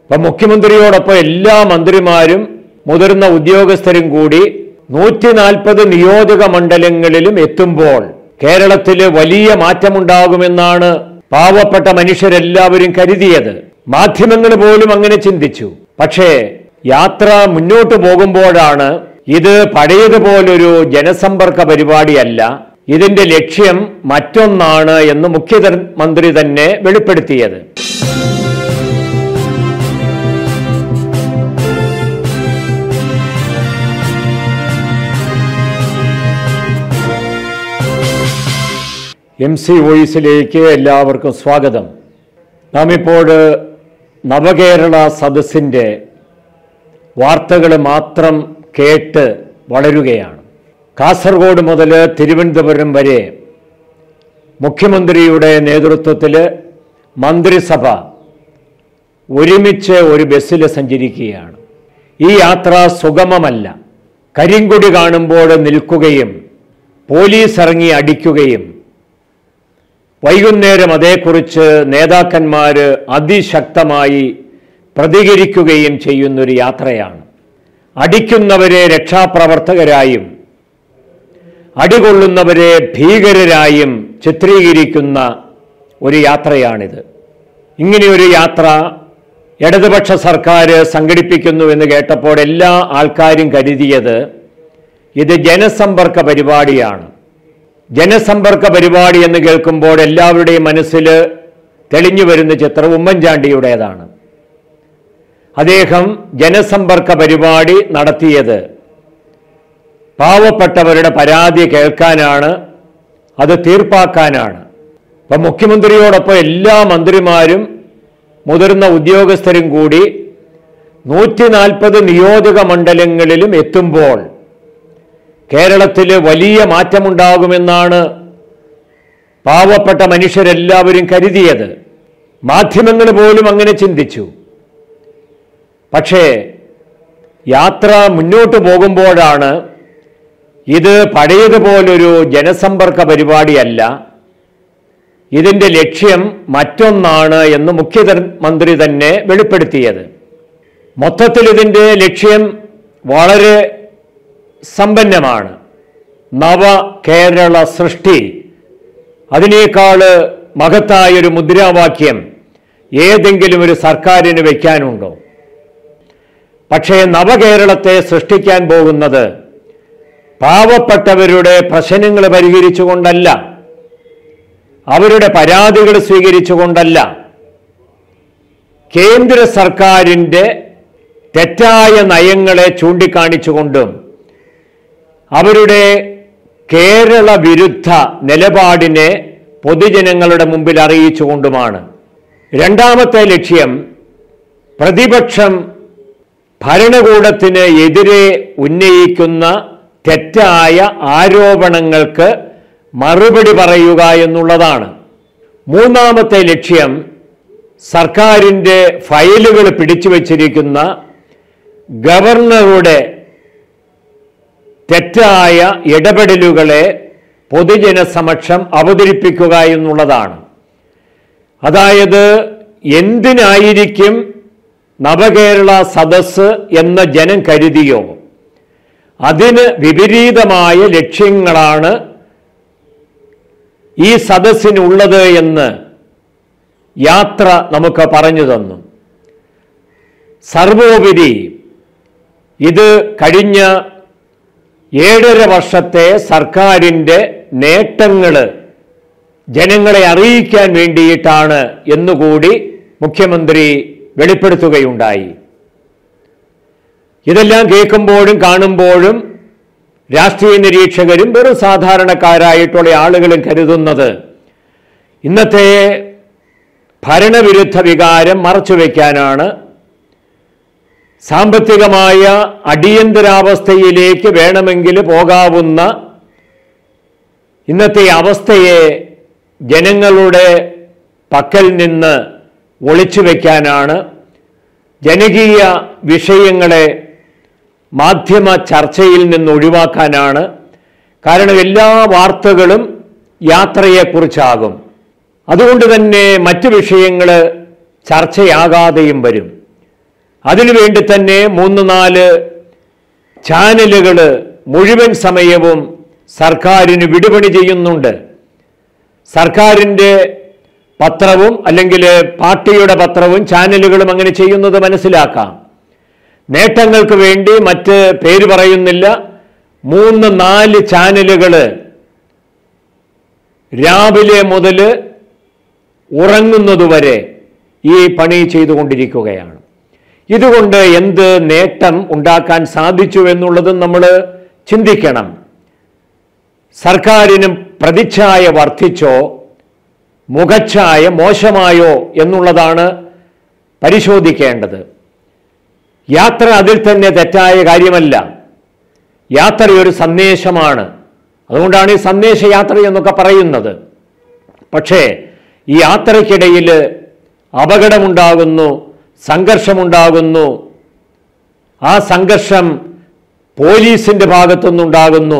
ഇപ്പൊ മുഖ്യമന്ത്രിയോടൊപ്പം എല്ലാ മന്ത്രിമാരും മുതിർന്ന ഉദ്യോഗസ്ഥരും കൂടി നൂറ്റി നാൽപ്പത് നിയോജക മണ്ഡലങ്ങളിലും എത്തുമ്പോൾ കേരളത്തിൽ വലിയ മാറ്റമുണ്ടാകുമെന്നാണ് പാവപ്പെട്ട മനുഷ്യരെല്ലാവരും കരുതിയത് മാധ്യമങ്ങൾ പോലും അങ്ങനെ ചിന്തിച്ചു പക്ഷേ യാത്ര മുന്നോട്ട് പോകുമ്പോഴാണ് ഇത് പഴയതുപോലൊരു ജനസമ്പർക്ക പരിപാടിയല്ല ഇതിന്റെ ലക്ഷ്യം മറ്റൊന്നാണ് എന്ന് മുഖ്യമന്ത്രി തന്നെ വെളിപ്പെടുത്തിയത് എം സി വോയിസിലേക്ക് എല്ലാവർക്കും സ്വാഗതം നാം ഇപ്പോൾ നവകേരള സദസ്സിൻ്റെ വാർത്തകൾ മാത്രം കേട്ട് വളരുകയാണ് കാസർഗോഡ് മുതൽ തിരുവനന്തപുരം വരെ മുഖ്യമന്ത്രിയുടെ നേതൃത്വത്തിൽ മന്ത്രിസഭ ഒരുമിച്ച് ഒരു ബസ്സിൽ സഞ്ചരിക്കുകയാണ് ഈ യാത്ര സുഗമമല്ല കരിങ്കൊടി കാണുമ്പോൾ നിൽക്കുകയും പോലീസ് ഇറങ്ങി അടിക്കുകയും വൈകുന്നേരം അതേക്കുറിച്ച് നേതാക്കന്മാർ അതിശക്തമായി പ്രതികരിക്കുകയും ചെയ്യുന്നൊരു യാത്രയാണ് അടിക്കുന്നവരെ രക്ഷാപ്രവർത്തകരായും അടികൊള്ളുന്നവരെ ഭീകരരായും ചിത്രീകരിക്കുന്ന ഒരു യാത്രയാണിത് ഇങ്ങനെയൊരു യാത്ര ഇടതുപക്ഷ സർക്കാർ സംഘടിപ്പിക്കുന്നു എന്ന് കേട്ടപ്പോൾ എല്ലാ ആൾക്കാരും കരുതിയത് ഇത് ജനസമ്പർക്ക പരിപാടിയാണ് ജനസമ്പർക്ക പരിപാടി എന്ന് കേൾക്കുമ്പോൾ എല്ലാവരുടെയും മനസ്സിൽ തെളിഞ്ഞു വരുന്ന ചിത്രം ഉമ്മൻചാണ്ടിയുടേതാണ് അദ്ദേഹം ജനസമ്പർക്ക പരിപാടി നടത്തിയത് പാവപ്പെട്ടവരുടെ പരാതി കേൾക്കാനാണ് അത് തീർപ്പാക്കാനാണ് ഇപ്പം മുഖ്യമന്ത്രിയോടൊപ്പം എല്ലാ മന്ത്രിമാരും മുതിർന്ന ഉദ്യോഗസ്ഥരും കൂടി നൂറ്റി നാൽപ്പത് നിയോജക മണ്ഡലങ്ങളിലും എത്തുമ്പോൾ കേരളത്തിൽ വലിയ മാറ്റമുണ്ടാകുമെന്നാണ് പാവപ്പെട്ട മനുഷ്യരെല്ലാവരും കരുതിയത് മാധ്യമങ്ങൾ പോലും അങ്ങനെ ചിന്തിച്ചു പക്ഷേ യാത്ര മുന്നോട്ട് പോകുമ്പോഴാണ് ഇത് പഴയതുപോലൊരു ജനസമ്പർക്ക പരിപാടിയല്ല ഇതിന്റെ ലക്ഷ്യം മറ്റൊന്നാണ് എന്ന് മുഖ്യമന്ത്രി തന്നെ വെളിപ്പെടുത്തിയത് മൊത്തത്തിൽ ഇതിന്റെ ലക്ഷ്യം വളരെ സമ്പന്നമാണ് നവ കേരള സൃഷ്ടി അതിനേക്കാൾ മഹത്തായൊരു മുദ്രാവാക്യം ഏതെങ്കിലും ഒരു സർക്കാരിന് വയ്ക്കാനുണ്ടോ പക്ഷേ നവകേരളത്തെ സൃഷ്ടിക്കാൻ പോകുന്നത് പാവപ്പെട്ടവരുടെ പ്രശ്നങ്ങൾ പരിഹരിച്ചുകൊണ്ടല്ല അവരുടെ പരാതികൾ സ്വീകരിച്ചുകൊണ്ടല്ല കേന്ദ്ര സർക്കാരിൻ്റെ തെറ്റായ നയങ്ങളെ ചൂണ്ടിക്കാണിച്ചുകൊണ്ടും അവരുടെ കേരള വിരുദ്ധ നിലപാടിനെ പൊതുജനങ്ങളുടെ മുമ്പിൽ അറിയിച്ചുകൊണ്ടുമാണ് രണ്ടാമത്തെ ലക്ഷ്യം പ്രതിപക്ഷം ഭരണകൂടത്തിന് എതിരെ ഉന്നയിക്കുന്ന തെറ്റായ ആരോപണങ്ങൾക്ക് മറുപടി പറയുക എന്നുള്ളതാണ് മൂന്നാമത്തെ ലക്ഷ്യം സർക്കാരിൻ്റെ ഫയലുകൾ പിടിച്ചു വച്ചിരിക്കുന്ന ഗവർണറുടെ തെറ്റായ ഇടപെടലുകളെ പൊതുജനസമക്ഷം അവതരിപ്പിക്കുക എന്നുള്ളതാണ് അതായത് എന്തിനായിരിക്കും നവകേരള സദസ്സ് എന്ന ജനം കരുതിയോ അതിന് വിപരീതമായ ലക്ഷ്യങ്ങളാണ് ഈ സദസ്സിനുള്ളത് എന്ന് യാത്ര നമുക്ക് പറഞ്ഞു തന്നു സർവോപരി ഇത് കഴിഞ്ഞ ഏഴര വർഷത്തെ സർക്കാരിൻ്റെ നേട്ടങ്ങൾ ജനങ്ങളെ അറിയിക്കാൻ വേണ്ടിയിട്ടാണ് എന്നുകൂടി മുഖ്യമന്ത്രി വെളിപ്പെടുത്തുകയുണ്ടായി ഇതെല്ലാം കേൾക്കുമ്പോഴും കാണുമ്പോഴും രാഷ്ട്രീയ നിരീക്ഷകരും വെറും സാധാരണക്കാരായിട്ടുള്ള ആളുകളും കരുതുന്നത് ഇന്നത്തെ ഭരണവിരുദ്ധ വികാരം മറച്ചുവെക്കാനാണ് സാമ്പത്തികമായ അടിയന്തരാവസ്ഥയിലേക്ക് വേണമെങ്കിൽ പോകാവുന്ന ഇന്നത്തെ അവസ്ഥയെ ജനങ്ങളുടെ പക്കൽ നിന്ന് ഒളിച്ചു വയ്ക്കാനാണ് ജനകീയ വിഷയങ്ങളെ മാധ്യമ ചർച്ചയിൽ നിന്ന് ഒഴിവാക്കാനാണ് കാരണം എല്ലാ വാർത്തകളും യാത്രയെക്കുറിച്ചാകും അതുകൊണ്ട് തന്നെ മറ്റു വിഷയങ്ങൾ ചർച്ചയാകാതെയും വരും അതിനുവേണ്ടി തന്നെ മൂന്ന് നാല് ചാനലുകൾ മുഴുവൻ സമയവും സർക്കാരിന് വിടുപണി ചെയ്യുന്നുണ്ട് സർക്കാരിൻ്റെ പത്രവും അല്ലെങ്കിൽ പാർട്ടിയുടെ പത്രവും ചാനലുകളും അങ്ങനെ ചെയ്യുന്നത് മനസ്സിലാക്കാം നേട്ടങ്ങൾക്ക് വേണ്ടി മറ്റ് പേര് പറയുന്നില്ല മൂന്ന് നാല് ചാനലുകൾ രാവിലെ മുതൽ ഉറങ്ങുന്നതുവരെ ഈ പണി ചെയ്തുകൊണ്ടിരിക്കുകയാണ് ഇതുകൊണ്ട് എന്ത് നേട്ടം ഉണ്ടാക്കാൻ സാധിച്ചു എന്നുള്ളതും നമ്മൾ ചിന്തിക്കണം സർക്കാരിനും പ്രതിച്ഛായ വർദ്ധിച്ചോ മുഖച്ഛായ മോശമായോ എന്നുള്ളതാണ് പരിശോധിക്കേണ്ടത് യാത്ര അതിൽ തന്നെ തെറ്റായ കാര്യമല്ല യാത്ര ഒരു സന്ദേശമാണ് അതുകൊണ്ടാണ് ഈ സന്ദേശയാത്ര എന്നൊക്കെ പറയുന്നത് പക്ഷേ ഈ യാത്രയ്ക്കിടയിൽ അപകടമുണ്ടാകുന്നു സംഘർഷമുണ്ടാകുന്നു ആ സംഘർഷം പോലീസിൻ്റെ ഭാഗത്തുനിന്നുണ്ടാകുന്നു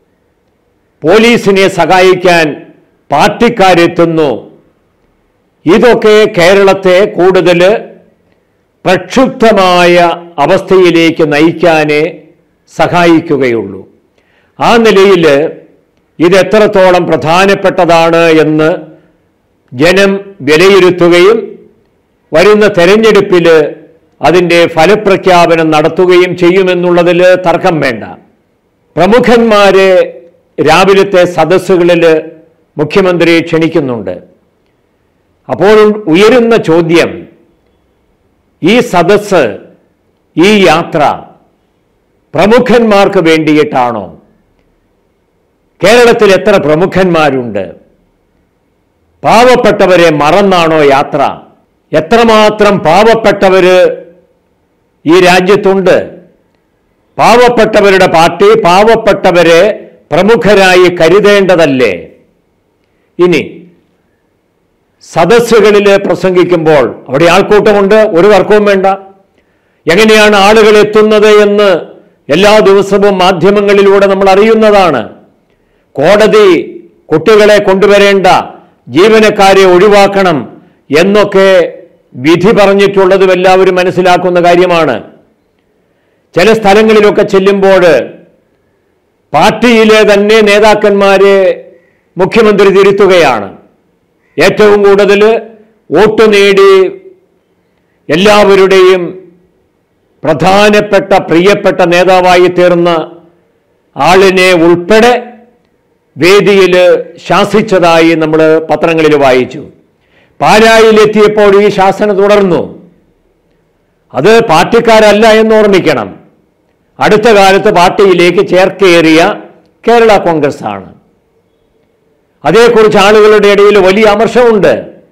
പോലീസിനെ സഹായിക്കാൻ പാർട്ടിക്കാരെത്തുന്നു ഇതൊക്കെ കേരളത്തെ കൂടുതൽ പ്രക്ഷുബ്ധമായ അവസ്ഥയിലേക്ക് നയിക്കാനേ സഹായിക്കുകയുള്ളൂ ആ നിലയിൽ ഇത് എത്രത്തോളം പ്രധാനപ്പെട്ടതാണ് എന്ന് ജനം വിലയിരുത്തുകയും വരുന്ന തെരഞ്ഞെടുപ്പിൽ അതിൻ്റെ ഫലപ്രഖ്യാപനം നടത്തുകയും ചെയ്യുമെന്നുള്ളതിൽ തർക്കം വേണ്ട പ്രമുഖന്മാരെ രാവിലത്തെ സദസ്സുകളിൽ മുഖ്യമന്ത്രി ക്ഷണിക്കുന്നുണ്ട് അപ്പോൾ ഉയരുന്ന ചോദ്യം ഈ സദസ്സ് ഈ യാത്ര പ്രമുഖന്മാർക്ക് വേണ്ടിയിട്ടാണോ കേരളത്തിൽ എത്ര പ്രമുഖന്മാരുണ്ട് പാവപ്പെട്ടവരെ മറന്നാണോ യാത്ര എത്രമാത്രം പാവപ്പെട്ടവര് ഈ രാജ്യത്തുണ്ട് പാവപ്പെട്ടവരുടെ പാർട്ടി പാവപ്പെട്ടവരെ പ്രമുഖരായി കരുതേണ്ടതല്ലേ ഇനി സദസ്സുകളിൽ പ്രസംഗിക്കുമ്പോൾ അവിടെ ആൾക്കൂട്ടമുണ്ട് ഒരു തർക്കവും വേണ്ട എങ്ങനെയാണ് ആളുകൾ എത്തുന്നത് എന്ന് എല്ലാ ദിവസവും മാധ്യമങ്ങളിലൂടെ നമ്മൾ അറിയുന്നതാണ് കോടതി കുട്ടികളെ കൊണ്ടുവരേണ്ട ജീവനക്കാരെ ഒഴിവാക്കണം എന്നൊക്കെ വിധി പറഞ്ഞിട്ടുള്ളതും എല്ലാവരും മനസ്സിലാക്കുന്ന കാര്യമാണ് ചില സ്ഥലങ്ങളിലൊക്കെ ചെല്ലുമ്പോൾ പാർട്ടിയിലെ തന്നെ നേതാക്കന്മാരെ മുഖ്യമന്ത്രി തിരുത്തുകയാണ് ഏറ്റവും കൂടുതൽ വോട്ട് നേടി എല്ലാവരുടെയും പ്രധാനപ്പെട്ട പ്രിയപ്പെട്ട നേതാവായി തീർന്ന ആളിനെ ഉൾപ്പെടെ വേദിയിൽ ശാസിച്ചതായി നമ്മൾ പത്രങ്ങളിൽ വായിച്ചു പാലായിലെത്തിയപ്പോൾ ഈ ശാസന തുടർന്നു അത് പാർട്ടിക്കാരല്ല എന്ന് ഓർമ്മിക്കണം അടുത്ത കാലത്ത് പാർട്ടിയിലേക്ക് ചേർക്കേറിയ കേരള കോൺഗ്രസ് ആണ് അതേക്കുറിച്ച് ആളുകളുടെ ഇടയിൽ വലിയ അമർഷമുണ്ട്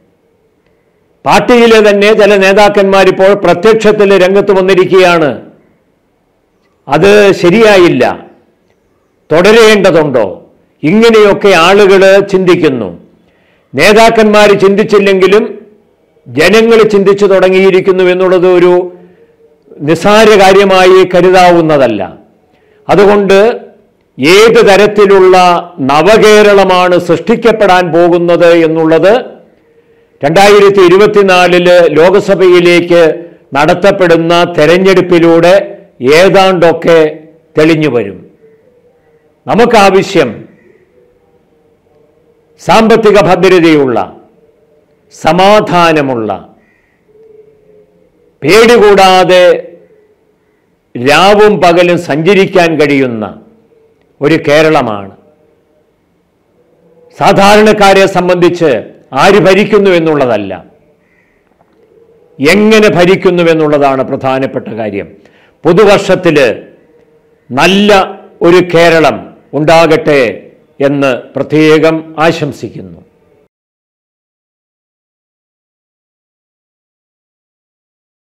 പാർട്ടിയിലെ തന്നെ ചില നേതാക്കന്മാരിപ്പോൾ പ്രത്യക്ഷത്തിൽ രംഗത്ത് വന്നിരിക്കുകയാണ് അത് ശരിയായില്ല തുടരേണ്ടതുണ്ടോ ഇങ്ങനെയൊക്കെ ആളുകൾ ചിന്തിക്കുന്നു നേതാക്കന്മാർ ചിന്തിച്ചില്ലെങ്കിലും ജനങ്ങൾ ചിന്തിച്ചു തുടങ്ങിയിരിക്കുന്നു എന്നുള്ളത് ഒരു നിസ്സാര കാര്യമായി കരുതാവുന്നതല്ല അതുകൊണ്ട് ഏത് തരത്തിലുള്ള നവകേരളമാണ് സൃഷ്ടിക്കപ്പെടാൻ പോകുന്നത് എന്നുള്ളത് രണ്ടായിരത്തി ഇരുപത്തിനാലില് ലോക്സഭയിലേക്ക് നടത്തപ്പെടുന്ന തെരഞ്ഞെടുപ്പിലൂടെ ഏതാണ്ടൊക്കെ തെളിഞ്ഞു വരും നമുക്കാവശ്യം സാമ്പത്തിക ഭദ്രതയുള്ള സമാധാനമുള്ള പേടികൂടാതെ രാവും പകലും സഞ്ചരിക്കാൻ കഴിയുന്ന ഒരു കേരളമാണ് സാധാരണക്കാരെ സംബന്ധിച്ച് ആര് ഭരിക്കുന്നു എന്നുള്ളതല്ല എങ്ങനെ ഭരിക്കുന്നു എന്നുള്ളതാണ് പ്രധാനപ്പെട്ട കാര്യം പുതുവർഷത്തിൽ നല്ല ഒരു കേരളം ഉണ്ടാകട്ടെ എന്ന് പ്രത്യേകം ആശംസിക്കുന്നു